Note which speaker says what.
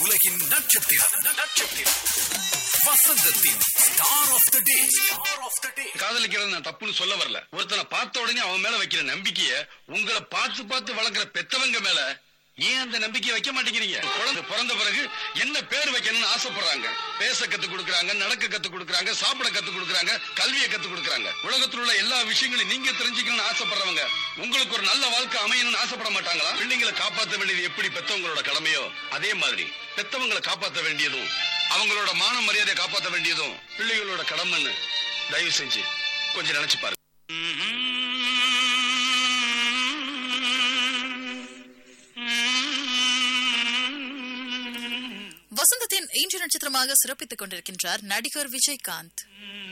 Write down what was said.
Speaker 1: உலகின் நட்சத்திரம் நட்சத்திரம் வசந்தத்தின் star of the day star of the day
Speaker 2: காதலிக்கிறது நான் தப்புன்னு சொல்ல வரல ஒருத்தனை பார்த்த உடனே அவன் மேல வைக்கிற நம்பிக்கைய உங்களை பார்த்து பார்த்து வளர்க்குற பெத்தவங்க மேல ஏன் அந்த நம்பிக்கையை வைக்க மாட்டேங்கிறீங்க குழந்தை பிறந்த பிறகு என்ன பேர் வைக்கணும்னு ஆசைப்படுறாங்க பேச கத்து கொடுக்கறாங்க நடக்க கத்து கொடுக்கறாங்க சாப்பிட கத்து கொடுக்கறாங்க கல்வியை கத்து கொடுக்கறாங்க உலகத்தில் உள்ள எல்லா விஷயங்களையும் நீங்க தெரிஞ்சுக்கணும்னு ஆசைப்படுறவங்க உங்களுக்கு ஒரு நல்ல வாழ்க்கை அமையணும்னு ஆசைப்பட மாட்டாங்களா பிள்ளைங்களை காப்பாற்ற வேண்டியது எப்படி பெத்தவங்களோட கடமையோ அதே மாதிரி பெத்தவங்களை காப்பாற்ற வேண்டியதும் அவங்களோட மான மரியாதையை காப்பாற்ற வேண்டியதும் பிள்ளைகளோட கடமைன்னு தயவு செஞ்சு கொஞ்சம் நினைச்சு பாருங்க
Speaker 3: வசந்தத்தின் இன்று நட்சத்திரமாக சிறப்பித்துக் கொண்டிருக்கின்றார் நடிகர் விஜயகாந்த்